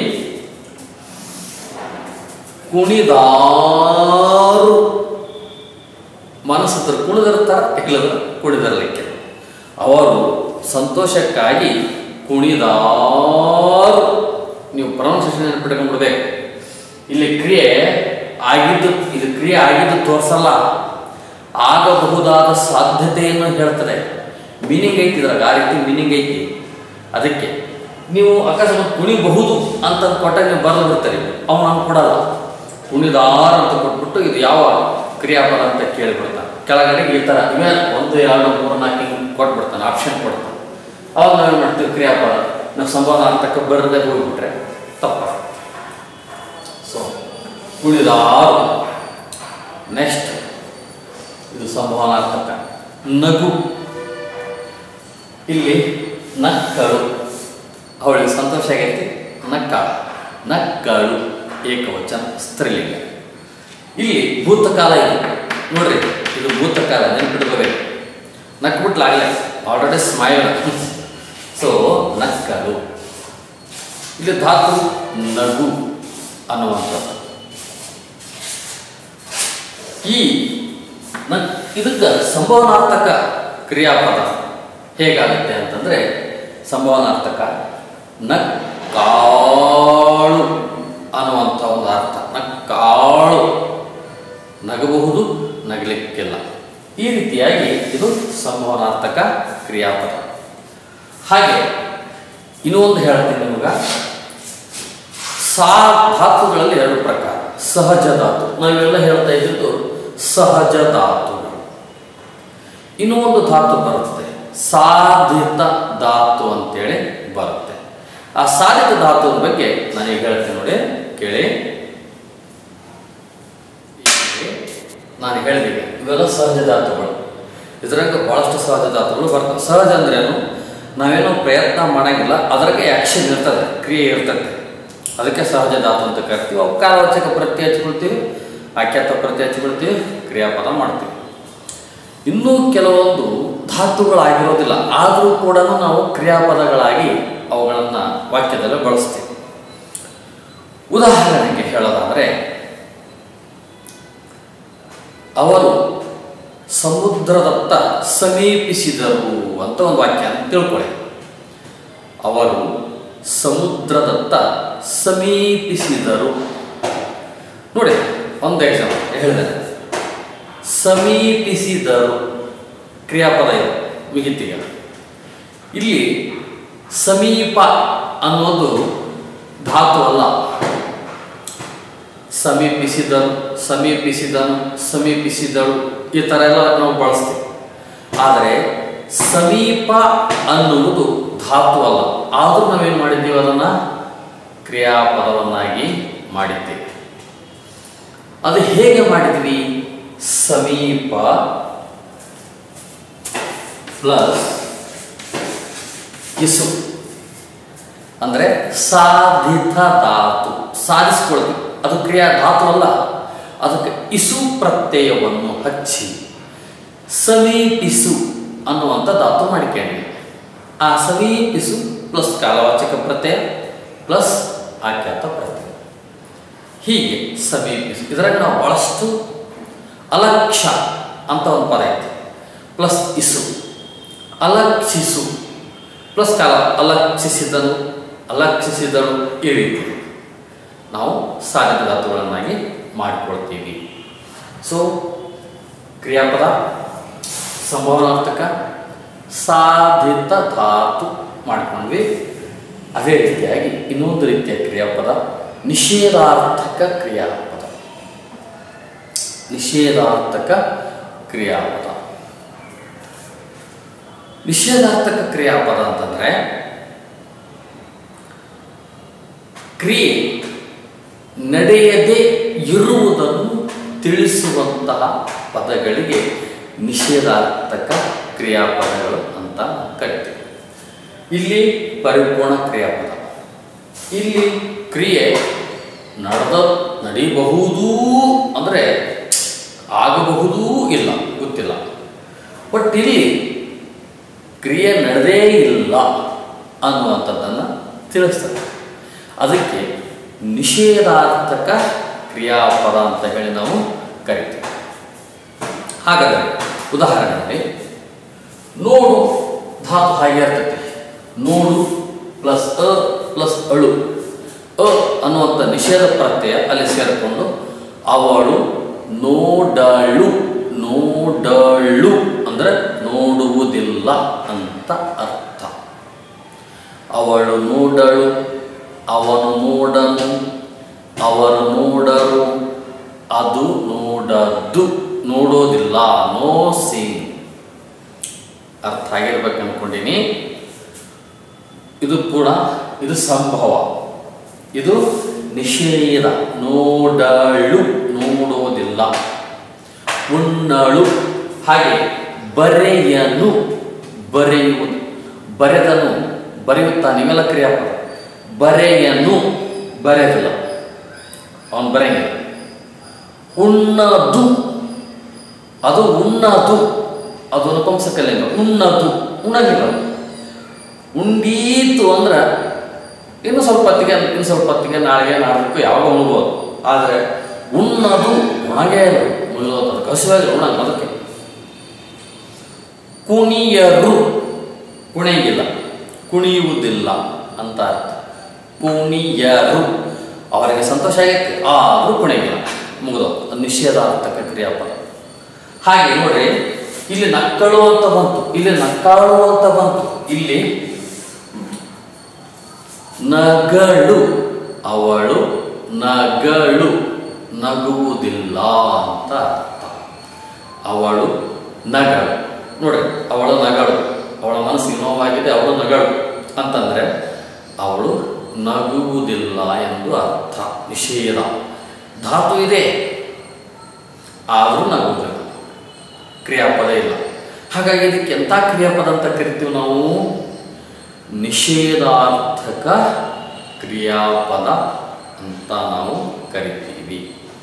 [SPEAKER 1] ಕುಣಿದಾರು ಮನಸ್ಸತ್ರ ಕುಣಿದಿರ್ತಾರೆ ಇಲ್ಲದ ಕುಣಿದಿರಲಿಕ್ಕೆ ಅವರು ಸಂತೋಷಕ್ಕಾಗಿ ಕುಣಿದಾರು ನೀವು ಪ್ರೊನೌನ್ಸಿಯೇಷನ್ ನೆನ್ಪಿಟ್ಕೊಂಡ್ಬಿಡ್ಬೇಕು ಇಲ್ಲಿ ಕ್ರಿಯೆ ಆಗಿದ್ದು ಇದು ಕ್ರಿಯೆ ಆಗಿದ್ದು ತೋರಿಸಲ್ಲ ಆಗಬಹುದಾದ ಸಾಧ್ಯತೆಯನ್ನು ಹೇಳ್ತದೆ ಮೀನಿಂಗ್ ಐತಿ ಇದ್ರಾಗ ಆ ರೀತಿ ಮೀನಿಂಗ್ ಐತಿ ಅದಕ್ಕೆ ನೀವು ಅಕಸ್ಮಾತ್ ಕುಣಿಬಹುದು ಅಂತ ಕೊಟ್ಟಾಗ ನೀವು ಬರೆದು ಬಿಡ್ತಾರೆ ಅವ್ನು ನಾನು ಕೊಡಲ್ಲ ಕುಣಿದಾರ ಅಂತ ಕೊಟ್ಬಿಟ್ಟು ಇದು ಯಾವ ಕ್ರಿಯಾಪದ ಅಂತ ಕೇಳಿಬಿಡ್ತಾನೆ ಕೆಳಗಡೆ ಈ ಥರ ಇವೇ ಒಂದು ಎರಡು ಮೂರು ನಾಲ್ಕು ಹಿಂಗೆ ಕೊಟ್ಬಿಡ್ತಾನೆ ಆಪ್ಷನ್ ಕೊಡ್ತಾನೆ ಅವಾಗ ನಾವೇನು ಮಾಡ್ತೀವಿ ಕ್ರಿಯಾಪದ ನಾವು ಸಂಭಾವನಾರ್ಥಕ್ಕೆ ಬರದೆ ಹೋಗ್ಬಿಟ್ರೆ ತಪ್ಪ ಸೊ ಕುಣಿದಾರು ನೆಕ್ಸ್ಟ್ ಇದು ಸಂಭಾವನಾರ್ಥಕ ನಗು ಇಲ್ಲಿ ನಕ್ಕಳು ಅವಳಿಗೆ ಸಂತೋಷ ಆಗೈತಿ ನಕ್ಕಾಳು ನಕ್ಕಳು ಏಕವಚನ ಸ್ತ್ರೀಲಿಂಗ ಇಲ್ಲಿ ಭೂತಕಾಲ ಇದು ನೋಡ್ರಿ ಇದು ಭೂತಕಾಲ ನೆನ್ಪಿಟ್ಕೋಬೇಕು ನಕ್ಬಿಟ್ಲಾಗಲೇ ಆಲ್ರೆಡಿ ಸ್ಮೈಲ್ ಸೊ ನಕ್ಕಲು ಇಲ್ಲಿ ಧಾತು ನಗು ಅನ್ನುವಂಥದ್ದು ಈ ನ ಇದಕ್ಕೆ ಸಂಭವನಾರ್ಥಕ ಕ್ರಿಯಾಪದ ಹೇಗಾಗುತ್ತೆ ಅಂತಂದರೆ ಸಂಭವನಾರ್ಥಕ ನಕ್ಕಾಳು ಅನ್ನುವಂಥ ಒಂದು ಅರ್ಥ ನಕ್ಕಾಳು ನಗಬಹುದು ನಗಲಿಕ್ಕಿಲ್ಲ ಈ ರೀತಿಯಾಗಿ ಇದು ಸಂಭವನಾರ್ಥಕ ಕ್ರಿಯಾಪದ ಹಾಗೆ ಇನ್ನೂ ಒಂದು ಹೇಳ್ತೀನಿ ನಿಮಗೆ ಸಾ ಧಾತುಗಳಲ್ಲಿ ಎರಡು ಪ್ರಕಾರ ಸಹಜ ಧಾತು ನಾವೆಲ್ಲ ಹೇಳ್ತಾ ಇದ್ದಿದ್ದು ಸಹಜ ಧಾತು ಇನ್ನೂ ಒಂದು ಧಾತು ಬರುತ್ತೆ ಸಾಧಿತ ಧಾತು ಅಂತೇಳಿ ಬರುತ್ತೆ ಆ ಸಾಧಿತ ಧಾತುವಿನ ಬಗ್ಗೆ ನಾನೀಗ ಹೇಳ್ತೀನಿ ನೋಡಿ ಕೇಳಿ ಇಲ್ಲಿ ನಾನು ಹೇಳಿದೆ ಇವೆಲ್ಲ ಸಹಜ ಧಾತುಗಳು ಇದರಾಗ ಭಾಳಷ್ಟು ಸಹಜ ಧಾತುಗಳು ಬರ್ತವೆ ಸಹಜ ಅಂದ್ರೇನು ನಾವೇನೋ ಪ್ರಯತ್ನ ಮಾಡಂಗಿಲ್ಲ ಅದಕ್ಕೆ ಆ್ಯಕ್ಷನ್ ಇರ್ತದೆ ಕ್ರಿಯೆ ಇರ್ತದೆ ಅದಕ್ಕೆ ಸಹಜ ಧಾತು ಅಂತ ಕರಿತೀವಿ ಅವು ಕಾಲವಾಚಕ ಪ್ರತ್ಯಯ ಹಚ್ಕೊಳ್ತೀವಿ ಆಖ್ಯಾತ ಪ್ರತ್ಯಯ ಹಚ್ಕೊಳ್ತೀವಿ ಕ್ರಿಯಾಪದ ಮಾಡ್ತೀವಿ ಇನ್ನೂ ಕೆಲವೊಂದು ಧಾತುಗಳಾಗಿರೋದಿಲ್ಲ ಆದರೂ ಕೂಡ ನಾವು ಕ್ರಿಯಾಪದಗಳಾಗಿ ಅವುಗಳನ್ನು ವಾಕ್ಯದಲ್ಲಿ ಬಳಸ್ತೀವಿ ಉದಾಹರಣೆಗೆ ಹೇಳೋದಾದರೆ ಅವರು ಸಮುದ್ರದತ್ತ ಸಮೀಪಿಸಿದರು ಅಂತ ಒಂದು ವಾಕ್ಯ ಅಂತ ತಿಳ್ಕೊಳ್ಳಿ ಅವರು ಸಮುದ್ರದತ್ತ ಸಮೀಪಿಸಿದರು ನೋಡಿ ಒಂದು ಎಕ್ಸಾಂಪಲ್ ಹೇಳಿದೆ ಸಮೀಪಿಸಿದರು ಕ್ರಿಯಾಪದ ಇದು ಮುಗಿತೀಗ ಇಲ್ಲಿ ಸಮೀಪ ಅನ್ನೋದು ಧಾತು ಅಲ್ಲ ಸಮೀಪಿಸಿದರು ಸಮೀಪಿಸಿದನು ಸಮೀಪಿಸಿದಳು ಈ ಥರ ಎಲ್ಲ ನಾವು ಬಳಸ್ತೀವಿ ಆದರೆ ಸಮೀಪ ಅನ್ನುವುದು ಧಾತು ಅಲ್ಲ ಆದರೂ ನಾವೇನು ಮಾಡಿದ್ದೀವಿ ಅದನ್ನು ಕ್ರಿಯಾಪದವನ್ನಾಗಿ ಮಾಡಿದ್ದೇವೆ ಅದು ಹೇಗೆ ಮಾಡಿದ್ವಿ ಸಮೀಪ ಪ್ಲಸ್ ಇಸು ಅಂದರೆ ಸಾಧಿತ ಧಾತು ಸಾಧಿಸ್ಕೊಳ್ತೀವಿ ಅದು ಕ್ರಿಯಾ ಧಾತು ಅಲ್ಲ ಅದಕ್ಕೆ ಇಸು ಪ್ರತ್ಯಯವನ್ನು ಹಚ್ಚಿ ಸಮೀಪಿಸು ಅನ್ನುವಂಥ ಧಾತು ಮಾಡಿಕೊಂಡ್ವಿ ಆ ಸಮೀಪಿಸು ಪ್ಲಸ್ ಕಾಲವಾಚಕ ಪ್ರತ್ಯಯ ಪ್ಲಸ್ ಆಖ್ಯಾತ ಪ್ರತ್ಯಯ ಹೀಗೆ ಸಮೀಪಿಸು ಇದರಾಗ ನಾವು ಭಾಳಷ್ಟು ಅಲಕ್ಷ್ಯ ಅಂತ ಒಂದು ಪದ ಐತಿ ಪ್ಲಸ್ ಇಸು ಅಲಕ್ಷಿಸು ಪ್ಲಸ್ ಕಾಲ ಅಲಕ್ಷಿಸಿದನು ಅಲಕ್ಷಿಸಿದಳು ಈ ರೀತಿ ನಾವು ಸಾಧಿತ ಧಾತುಗಳನ್ನಾಗಿ ಮಾಡಿಕೊಳ್ತೀವಿ ಸೊ ಕ್ರಿಯಾಪದ ಸಂಭವನಾರ್ಥಕ ಸಾಧಿತ ಧಾತು ಮಾಡ್ಕೊಂಡ್ವಿ ಅದೇ ರೀತಿಯಾಗಿ ಇನ್ನೊಂದು ರೀತಿಯ ಕ್ರಿಯಾಪದ ನಿಷೇಧಾರ್ಥಕ ಕ್ರಿಯಾಪದ ನಿಷೇಧಾರ್ಥಕ ಕ್ರಿಯಾಪದ ನಿಷೇಧಾರ್ಥಕ ಕ್ರಿಯಾಪದ ಅಂತಂದ್ರೆ ಕ್ರಿಯೆ ನಡೆಯದೇ ಇರುವುದನ್ನು ತಿಳಿಸುವಂತಹ ಪದಗಳಿಗೆ ನಿಷೇಧಾರ್ಥಕ ಕ್ರಿಯಾಪದಗಳು ಅಂತ ಕರಿತೀವಿ ಇಲ್ಲಿ ಪರಿಪೂರ್ಣ ಕ್ರಿಯಾಪದ ಇಲ್ಲಿ ಕ್ರಿಯೆ ನಡೆದ ನಡಿಬಹುದೂ ಅಂದರೆ ಆಗಬಹುದೂ ಇಲ್ಲ ಗೊತ್ತಿಲ್ಲ ಬಟ್ ಇಲ್ಲಿ ಕ್ರಿಯೆ ನಡೆದೇ ಇಲ್ಲ ಅನ್ನುವಂಥದ್ದನ್ನು ತಿಳಿಸ್ತದೆ ಅದಕ್ಕೆ ನಿಷೇಧಾರ್ಥಕ ಕ್ರಿಯಾಪದ ಅಂತ ಹೇಳಿ ನಾವು ಕರಿತೀವಿ ಹಾಗಾದರೆ ಉದಾಹರಣೆಗೆ ನೋಡು ಧಾತು ಹಾಗೆ ಇರ್ತೈತೆ ನೋಡು ಪ್ಲಸ್ ಅ ಪ್ಲಸ್ ಅಳು ಅ ಅನ್ನುವಂಥ ನಿಷೇಧ ಪ್ರತ್ಯಯ ಅಲ್ಲಿ ಸೇರಿಕೊಂಡು ಅವಳು ನೋಡಳು ನೋಡಳು ಅಂದರೆ ನೋಡುವುದಿಲ್ಲ ಅಂತ ಅರ್ಥ ಅವಳು ನೋಡಳು ಅವನು ನೋಡನು ಅವರು ನೋಡರು ಅದು ನೋಡದ್ದು ನೋಡೋದಿಲ್ಲ ನೋ ಸೀನ್ ಅರ್ಥ ಆಗಿರ್ಬೇಕು ಅನ್ಕೊಂಡೀನಿ ಇದು ಕೂಡ ಇದು ಸಂಭವ ಇದು ನಿಷೇಧ ನೋಡಳು ನೋಡೋದಿಲ್ಲ ಉಣ್ಣಳು ಹಾಗೆ ಬರೆಯನು ಬರೆಯುವುದು ಬರೆದನು ಬರೆಯುತ್ತಾ ನೀವೆಲ್ಲ ಕ್ರಿಯಾಪದ ಬರೆಯನು ಬರೆಯದಿಲ್ಲ ಅವನು ಬರೆಯಂಗಿಲ್ಲ ಉಣ್ಣದು ಅದು ಉಣ್ಣದು ಅದು ನಪುಂಸಕಲಿಂಗ ಉಣ್ಣದು ಉಣ್ಣಂಗಿಲ್ಲ ಅದು. ಉಂಡೀತು ಅಂದ್ರೆ ಇನ್ನು ಸ್ವಲ್ಪ ಹೊತ್ತಿಗೆ ಇನ್ನು ಸ್ವಲ್ಪ ಹೊತ್ತಿಗೆ ನಾಳೆಗೆ ನಾಡಬೇಕು ಯಾವಾಗ ಉಣ್ಬೋದು ಆದರೆ ಉಣ್ಣದು ಹಾಗೆ ಇಲ್ಲ ಮುಗಿದೋದು ಅದಕ್ಕೆ ಹಸಿವಾಗಿ ಉಣ್ಣಂಗ ಅದಕ್ಕೆ ಕುಣಿಯರು ಕುಣಿಯಿಲ್ಲ ಕುಣಿಯುವುದಿಲ್ಲ ಅಂತ ಅರ್ಥ ಕುಣಿಯರು ಅವರಿಗೆ ಸಂತೋಷ ಆಗೈತೆ ಆದರೂ ಕುಣಿಯಿಲ್ಲ ಮುಗಿದೋದು ಅದು ನಿಷೇಧಾರ್ಥಕ ಕ್ರಿಯಾಪದ ಹಾಗೆ ನೋಡ್ರಿ ಇಲ್ಲಿ ನಕ್ಕಳು ಅಂತ ಬಂತು ಇಲ್ಲಿ ನಕ್ಕಾಳು ಅಂತ ಬಂತು ಇಲ್ಲಿ ನಗಳು ಅವಳು ನಗಳು ನಗುವುದಿಲ್ಲ ಅಂತ ಅರ್ಥ ಅವಳು ನಗಳು ನೋಡ್ರಿ ಅವಳು ನಗಳು ಅವಳ ಮನಸ್ಸಿಗೆ ನೋವಾಗಿದೆ ಅವಳು ನಗಳು ಅಂತಂದ್ರೆ ಅವಳು ನಗುವುದಿಲ್ಲ ಎಂದು ಅರ್ಥ ನಿಷೇಧ ಧಾತು ಇದೆ ಆದರೂ ನಗುವುದಿಲ್ಲ ಕ್ರಿಯಾಪದ ಇಲ್ಲ ಹಾಗಾಗಿ ಇದಕ್ಕೆ ಎಂಥ ಕ್ರಿಯಾಪದ ಅಂತ ಕರಿತೀವಿ ನಾವು ನಿಷೇಧಾರ್ಥಕ ಕ್ರಿಯಾಪದ ಅಂತ ನಾವು ಕರಿತೀವಿ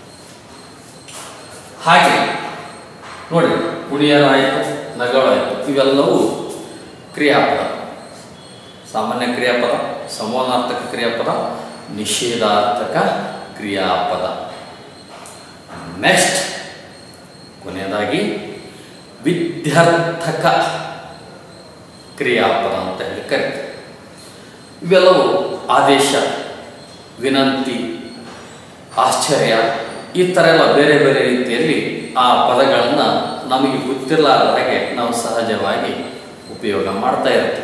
[SPEAKER 1] ಹಾಗೆ ನೋಡಿ ಕುಣಿಯಲಾಯಿತು ನಗಳಾಯಿತು ಇವೆಲ್ಲವೂ ಕ್ರಿಯಾಪದ ಸಾಮಾನ್ಯ ಕ್ರಿಯಾಪದ ಸಂವಾದಾರ್ಥಕ ಕ್ರಿಯಾಪದ ನಿಷೇಧಾರ್ಥಕ ಕ್ರಿಯಾಪದ ನೆಕ್ಸ್ಟ್ ಕೊನೆಯದಾಗಿ ವಿದ್ಯಾರ್ಥಕ ಕ್ರಿಯಾಪದ ಅಂತ ಹೇಳಿ ಕರಿತೀವಿ ಇವೆಲ್ಲವೂ ಆದೇಶ ವಿನಂತಿ ಆಶ್ಚರ್ಯ ಈ ಥರ ಎಲ್ಲ ಬೇರೆ ಬೇರೆ ರೀತಿಯಲ್ಲಿ ಆ ಪದಗಳನ್ನು ನಮಗೆ ಗೊತ್ತಿರಲಾರದ ಹಾಗೆ ನಾವು ಸಹಜವಾಗಿ ಉಪಯೋಗ ಮಾಡ್ತಾ ಇರ್ತೀವಿ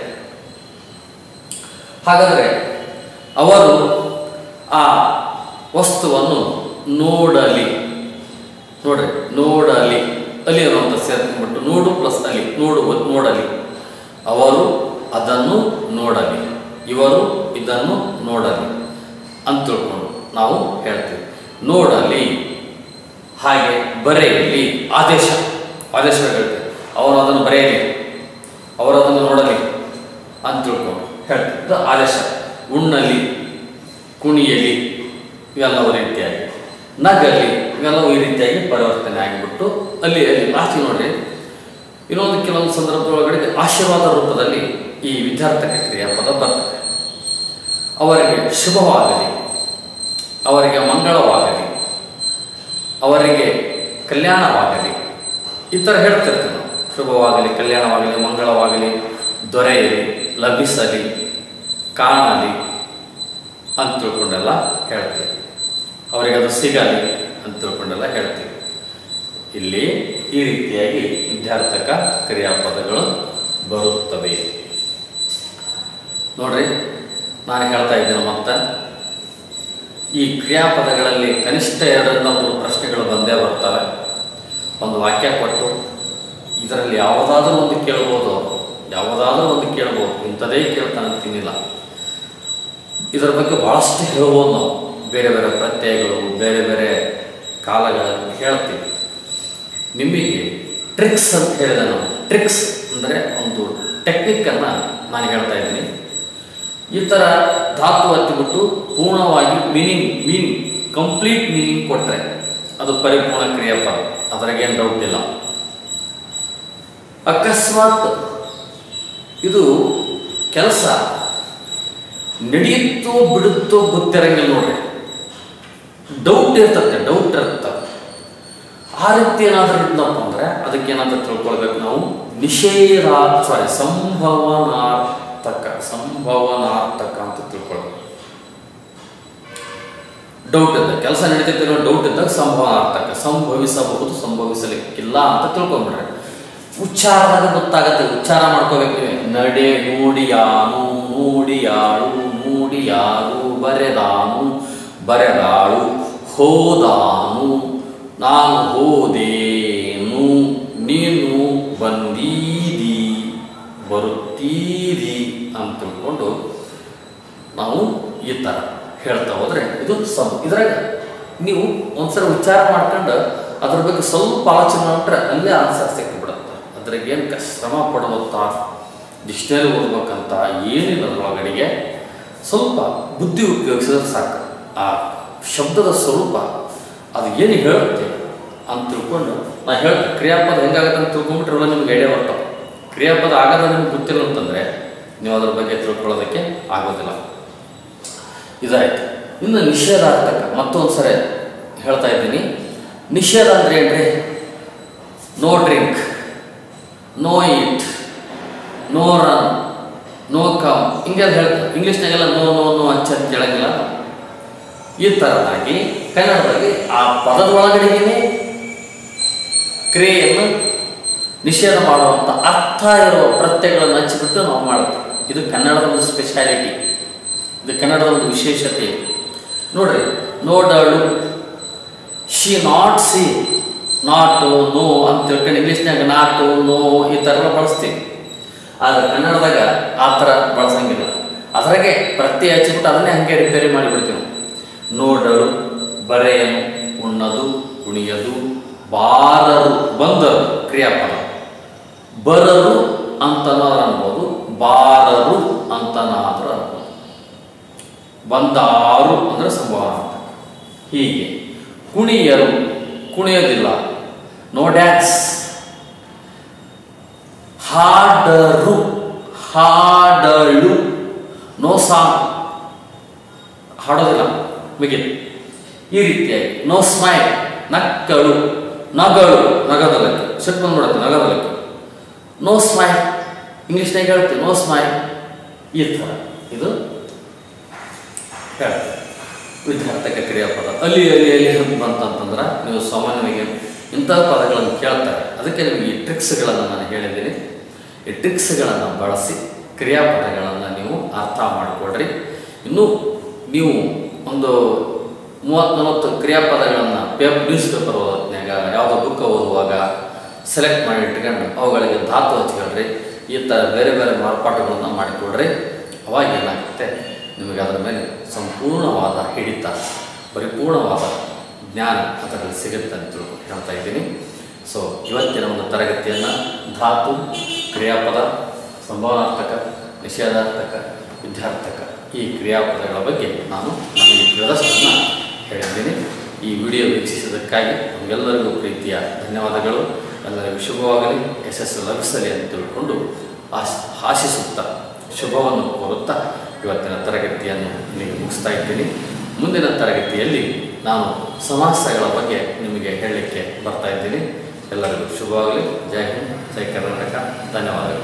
[SPEAKER 1] ಹಾಗಾದರೆ ಅವರು ಆ ವಸ್ತುವನ್ನು ನೋಡಲಿ ನೋಡ್ರಿ ನೋಡಲಿ ಅಲಿ ಅನ್ನುವಂಥ ಸೇರ್ಕೊಂಡ್ಬಿಟ್ಟು ನೋಡು ಪ್ಲಸ್ ಅಲಿ ನೋಡುವ ನೋಡಲಿ ಅವರು ಅದನ್ನು ನೋಡಲಿ ಇವರು ಇದನ್ನು ನೋಡಲಿ ಅಂತ ತಿಳ್ಕೊಂಡು ನಾವು ಹೇಳ್ತೀವಿ ನೋಡಲಿ ಹಾಗೆ ಬರೆಯಲಿ ಆದೇಶ ಆದೇಶ ಹೇಳ್ತೀವಿ ಅವರು ಅದನ್ನು ಬರೆಯಲಿ ಅವರು ಅದನ್ನು ನೋಡಲಿ ಅಂತ ತಿಳ್ಕೊಂಡು ಹೇಳ್ತೀವಿ ಇದು ಆದೇಶ ಉಣ್ಣಲಿ ಕುಣಿಯಲಿ ಇವೆಲ್ಲವೂ ರೀತಿಯಾಗಿ ನಗಲಿ ಇವೆಲ್ಲವೂ ಈ ರೀತಿಯಾಗಿ ಪರಿವರ್ತನೆ ಆಗಿಬಿಟ್ಟು ಅಲ್ಲಿ ಅಲ್ಲಿ ಲಾಸ್ಟಿಗೆ ನೋಡ್ರಿ ಇನ್ನೊಂದು ಕೆಲವೊಂದು ಸಂದರ್ಭದೊಳಗಡೆ ಆಶೀರ್ವಾದ ರೂಪದಲ್ಲಿ ಈ ವಿದ್ಯಾರ್ಥಕ ಕ್ರಿಯಾಪದ ಬರ್ತದೆ ಅವರಿಗೆ ಶುಭವಾಗಲಿ ಅವರಿಗೆ ಮಂಗಳವಾಗಲಿ ಅವರಿಗೆ ಕಲ್ಯಾಣವಾಗಲಿ ಈ ಥರ ಹೇಳ್ತಿರ್ತೀವಿ ನಾವು ಶುಭವಾಗಲಿ ಕಲ್ಯಾಣವಾಗಲಿ ಮಂಗಳವಾಗಲಿ ದೊರೆಯಲಿ ಲಭಿಸಲಿ ಕಾಣಲಿ ಅಂತ ತಿಳ್ಕೊಂಡೆಲ್ಲ ಹೇಳ್ತೀವಿ ಅವರಿಗೆ ಅದು ಸಿಗಲಿ ಅಂತ ತಿಳ್ಕೊಂಡೆಲ್ಲ ಹೇಳ್ತೀವಿ ಇಲ್ಲಿ ಈ ರೀತಿಯಾಗಿ ವಿದ್ಯಾರ್ಥಕ ಕ್ರಿಯಾಪದಗಳು ಬರುತ್ತವೆ ನೋಡ್ರಿ ನಾನು ಹೇಳ್ತಾ ಇದ್ದೇನೆ ಮತ್ತೆ ಈ ಕ್ರಿಯಾಪದಗಳಲ್ಲಿ ಕನಿಷ್ಠ ಎರಡರಿಂದ ಮೂರು ಪ್ರಶ್ನೆಗಳು ಬಂದೇ ಬರ್ತವೆ ಒಂದು ವಾಕ್ಯ ಕೊಟ್ಟು ಇದರಲ್ಲಿ ಯಾವುದಾದ್ರೂ ಒಂದು ಕೇಳ್ಬೋದು ಅವರು ಯಾವುದಾದ್ರೂ ಒಂದು ಕೇಳ್ಬೋದು ಇಂಥದೇ ಕೇಳ್ತಾನೆ ತಿನ್ನಿಲ್ಲ ಇದರ ಬಗ್ಗೆ ಭಾಳಷ್ಟು ಹೇಳ್ಬೋದು ನಾವು ಬೇರೆ ಬೇರೆ ಪ್ರತ್ಯಯಗಳು ಬೇರೆ ಬೇರೆ ಕಾಲಗಳಲ್ಲಿ ಹೇಳ್ತೀವಿ ನಿಮಗೆ ಟ್ರಿಕ್ಸ್ ಅಂತ ಹೇಳಿದೆ ನಾವು ಟ್ರಿಕ್ಸ್ ಅಂದರೆ ಒಂದು ಟೆಕ್ನಿಕ್ಕನ್ನು ನಾನು ಹೇಳ್ತಾ ಇದ್ದೀನಿ ಈ ಥರ ಧಾತು ಹತ್ತಿಬಿಟ್ಟು ಪೂರ್ಣವಾಗಿ ಮೀನಿಂಗ್ ಮೀನಿಂಗ್ ಕಂಪ್ಲೀಟ್ ಮೀನಿಂಗ್ ಕೊಟ್ಟರೆ ಅದು ಪರಿಪೂರ್ಣ ಕ್ರಿಯಾಪದ ಅದ್ರಾಗೇನು ಡೌಟ್ ಇಲ್ಲ ಅಕಸ್ಮಾತ್ ಇದು ಕೆಲಸ ನಡೆಯುತ್ತೋ ಬಿಡುತ್ತೋ ಗೊತ್ತಿರಂಗಿಲ್ಲ ನೋಡ್ರಿ ಡೌಟ್ ಇರ್ತದೆ ಡೌಟ್ ಇರ್ತದೆ ಆ ರೀತಿ ಏನಾದರೂ ಇದ್ನಪ್ಪ ಅಂದರೆ ಅದಕ್ಕೆ ಏನಾದರೂ ತಿಳ್ಕೊಳ್ಬೇಕು ನಾವು ನಿಷೇಧ ಸಾರಿ ಸಂಭವನಾರ್ಥಕ ಸಂಭವನಾರ್ಥಕ ಅಂತ ತಿಳ್ಕೊಳ್ಬೇಕು ಡೌಟ್ ಇದ್ದ ಕೆಲಸ ನಡೀತೈತೆ ಅನ್ನೋ ಡೌಟ್ ಇದ್ದಾಗ ಸಂಭವನಾರ್ಥಕ ಸಂಭವಿಸಬಹುದು ಸಂಭವಿಸಲಿಕ್ಕಿಲ್ಲ ಅಂತ ತಿಳ್ಕೊಂಬಿಡ್ರಿ ಉಚ್ಚಾರದಾಗ ಗೊತ್ತಾಗತ್ತೆ ಉಚ್ಚಾರ ಮಾಡ್ಕೋಬೇಕು ನೀವು ನಡೆ ನುಡಿಯಾನು ನುಡಿಯಾಳು ನುಡಿಯಾಳು ಬರೆದಾನು ಬರೆದಾಳು ಹೋದಾನು ನಾನು ಹೋದೇನು ನೀನು ಬಂದೀದಿ ಬರುತ್ತೀದಿ ಅಂತ ತಿಳ್ಕೊಂಡು ನಾವು ಈ ಥರ ಹೇಳ್ತಾ ಹೋದ್ರೆ ಇದು ಸಂ ಇದ್ರಾಗ ನೀವು ಒಂದ್ಸಲ ಉಚ್ಚಾರ ಮಾಡ್ಕೊಂಡು ಅದ್ರ ಬಗ್ಗೆ ಸ್ವಲ್ಪ ಆಲೋಚನೆ ಮಾಡ್ರೆ ಅಲ್ಲೇ ಆನ್ಸರ್ ಸಿಕ್ಕಿಬಿಡುತ್ತೆ ಅದ್ರಾಗ ಏನು ಶ್ರಮ ಪಡೋದಂತ ಡಿಕ್ಷನರಿ ಓದ್ಬೇಕಂತ ಏನಿಲ್ಲ ಅದ್ರೊಳಗಡೆಗೆ ಸ್ವಲ್ಪ ಬುದ್ಧಿ ಉಪಯೋಗಿಸಿದ್ರೆ ಸಾಕು ಆ ಶಬ್ದದ ಸ್ವರೂಪ ಅದು ಏನು ಹೇಳುತ್ತೆ ಅಂತ ತಿಳ್ಕೊಂಡು ನಾ ಹೇಳ್ತೀನಿ ಕ್ರಿಯಾಪದ ಹೆಂಗಾಗತ್ತೆ ಅಂತ ತಿಳ್ಕೊಂಡ್ಬಿಟ್ರೆ ನಿಮ್ಗೆ ಐಡಿಯಾ ಬರ್ತಾವೆ ಕ್ರಿಯಾಪದ ಆಗದ ನಿಮ್ಗೆ ಗೊತ್ತಿಲ್ಲ ಅಂತಂದರೆ ನೀವು ಅದ್ರ ಬಗ್ಗೆ ತಿಳ್ಕೊಳ್ಳೋದಕ್ಕೆ ಆಗೋದಿಲ್ಲ ಇದಾಯ್ತು ಇನ್ನು ನಿಷೇಧಾರ್ಥಕ ಮತ್ತೊಂದು ಸರಿ ಹೇಳ್ತಾ ಇದ್ದೀನಿ ನಿಷೇಧ ಅಂದ್ರೆ ಏನ್ರಿ no drink no eat no run no come ಹಿಂಗೆಲ್ಲ ಹೇಳ್ತಾರೆ ಇಂಗ್ಲೀಷ್ನಾಗೆಲ್ಲ ನೋ ನೋ ನೋ ಹಚ್ಚ ಅಂತ ಕೇಳಂಗಿಲ್ಲ ಈ ಥರದಾಗಿ ಕನ್ನಡದಲ್ಲಿ ಆ ಪದದ ಒಳಗಡೆಗೇನೆ ಕ್ರಿಯೆಯನ್ನು ನಿಷೇಧ ಮಾಡುವಂಥ ಅರ್ಥ ಇರುವ ಪ್ರತ್ಯಯಗಳನ್ನು ಹಚ್ಚಿಬಿಟ್ಟು ನಾವು ಮಾಡ್ತೀವಿ ಇದು ಕನ್ನಡದ ಒಂದು ಸ್ಪೆಷಾಲಿಟಿ ಇದು ಕನ್ನಡದ ಒಂದು ವಿಶೇಷತೆ ನೋಡ್ರಿ ನೋಡಳು she not see not no ಅಂತ ತಿಳ್ಕೊಂಡು ಇಂಗ್ಲೀಷ್ನಾಗ ನಾಟು ನೋ ಈ ಥರ ಎಲ್ಲ ಬಳಸ್ತೀವಿ ಆದರೆ ಕನ್ನಡದಾಗ ಆ ಥರ ಬಳಸಂಗಿಲ್ಲ ಅದ್ರಾಗೆ ಪ್ರತ್ಯಯ ಹಚ್ಚಿಬಿಟ್ಟು ಅದನ್ನೇ ಹಾಗೆ ರಿಪೇರಿ ಮಾಡಿಬಿಡ್ತೀವಿ ನಾವು. ನೋಡಲು ಬರೆಯನು ಉಣ್ಣದು ಕುಣಿಯದು ಬಾರರು ಬಂದರು ಕ್ರಿಯಾಪದ ಬರರು ಅಂತನಾದ್ರೂ ಅನ್ಬೋದು ಬಾರರು ಅಂತನಾದ್ರೂ ಅನ್ಬೋದು ಬಂದಾರು ಅಂದರೆ ಸಂಭಾವನ ಅಂತ ಹೀಗೆ ಕುಣಿಯರು ಕುಣಿಯೋದಿಲ್ಲ ನೋ ಡ್ಯಾನ್ಸ್ ಹಾಡರು ಹಾಡಳು ನೋ ಸಾಂಗ್ ಹಾಡೋದಿಲ್ಲ ಮುಗಿತು ಈ ರೀತಿಯಾಗಿ ನೋ ಸ್ಮೈಲ್ ನಕ್ಕಳು ನಗಳು ನಗದಲಕ್ಕೆ ಸಿಟ್ಟು ಬಂದ್ಬಿಡುತ್ತೆ ನಗದಲಕ್ಕೆ ನೋ ಸ್ಮೈಲ್ ಇಂಗ್ಲೀಷ್ನಾಗ ಹೇಳ್ತೀವಿ ನೋ ಸ್ಮೈಲ್ ಈ ಥರ ಇದು ಹೇಳ್ತೀವಿ ವಿದ್ಯಾರ್ಥಕ ಕ್ರಿಯಾಪದ ಅಲ್ಲಿ ಅಲ್ಲಿ ಅಲ್ಲಿ ಅಂತ ಬಂತಂತಂದ್ರೆ ನೀವು ಸಾಮಾನ್ಯವಾಗಿ ಇಂಥ ಪದಗಳನ್ನು ಕೇಳ್ತಾರೆ ಅದಕ್ಕೆ ನಿಮಗೆ ಈ ಟ್ರಿಕ್ಸ್ಗಳನ್ನು ನಾನು ಹೇಳಿದ್ದೀನಿ ಈ ಟ್ರಿಕ್ಸ್ಗಳನ್ನು ಬಳಸಿ ಕ್ರಿಯಾಪದಗಳನ್ನು ನೀವು ಅರ್ಥ ಮಾಡಿಕೊಡ್ರಿ ಇನ್ನೂ ನೀವು ಒಂದು ಮೂವತ್ತು ನಲವತ್ತು ಕ್ರಿಯಾಪದಗಳನ್ನು ಪೇಪ್ ನ್ಯೂಸ್ ಪೇಪರ್ ಓದೋದ್ನಾಗ ಯಾವುದೋ ಬುಕ್ ಓದುವಾಗ ಸೆಲೆಕ್ಟ್ ಮಾಡಿ ಇಟ್ಕೊಂಡು ಅವುಗಳಿಗೆ ಧಾತು ಹಚ್ಕೊಳ್ರಿ ಈ ಥರ ಬೇರೆ ಬೇರೆ ಮಾರ್ಪಾಟುಗಳನ್ನು ಮಾಡಿಕೊಡ್ರಿ ಅವಾಗ ಏನಾಗುತ್ತೆ ನಿಮಗೆ ಅದರ ಮೇಲೆ ಸಂಪೂರ್ಣವಾದ ಹಿಡಿತ ಪರಿಪೂರ್ಣವಾದ ಜ್ಞಾನ ಅದರಲ್ಲಿ ಸಿಗುತ್ತೆ ಅಂತ ತಿಳ್ಕೊಂಡು ಹೇಳ್ತಾ ಇದ್ದೀನಿ ಸೊ ಇವತ್ತಿನ ಒಂದು ತರಗತಿಯನ್ನು ಧಾತು ಕ್ರಿಯಾಪದ ಸಂಭಾವನಾರ್ಥಕ ನಿಷೇಧಾರ್ಥಕ ವಿದ್ಯಾರ್ಥಕ ಈ ಕ್ರಿಯಾಪದಗಳ ಬಗ್ಗೆ ನಾನು ನಮಗೆ ತಿಳಿದಷ್ಟನ್ನು ಹೇಳಿದ್ದೀನಿ ಈ ವಿಡಿಯೋ ವೀಕ್ಷಿಸಿದ್ದಕ್ಕಾಗಿ ನಮಗೆಲ್ಲರಿಗೂ ಪ್ರೀತಿಯ ಧನ್ಯವಾದಗಳು ಎಲ್ಲರಿಗೂ ಶುಭವಾಗಲಿ ಯಶಸ್ಸು ಲಭಿಸಲಿ ಅಂತ ತಿಳ್ಕೊಂಡು ಆಶ್ ಆಶಿಸುತ್ತಾ ಶುಭವನ್ನು ಕೋರುತ್ತಾ ಇವತ್ತಿನ ತರಗತಿಯನ್ನು ಇಲ್ಲಿಗೆ ಮುಗಿಸ್ತಾ ಇದ್ದೀನಿ ಮುಂದಿನ ತರಗತಿಯಲ್ಲಿ ನಾನು ಸಮಾಸಗಳ ಬಗ್ಗೆ ನಿಮಗೆ ಹೇಳಲಿಕ್ಕೆ ಬರ್ತಾ ಇದ್ದೀನಿ ಎಲ್ಲರಿಗೂ ಶುಭವಾಗಲಿ ಜೈ ಹಿಂದ್ ಜೈ ಕರ್ನಾಟಕ ಧನ್ಯವಾದಗಳು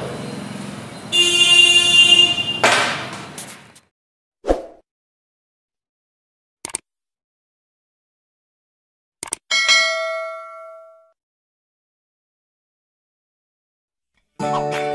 [SPEAKER 2] Thank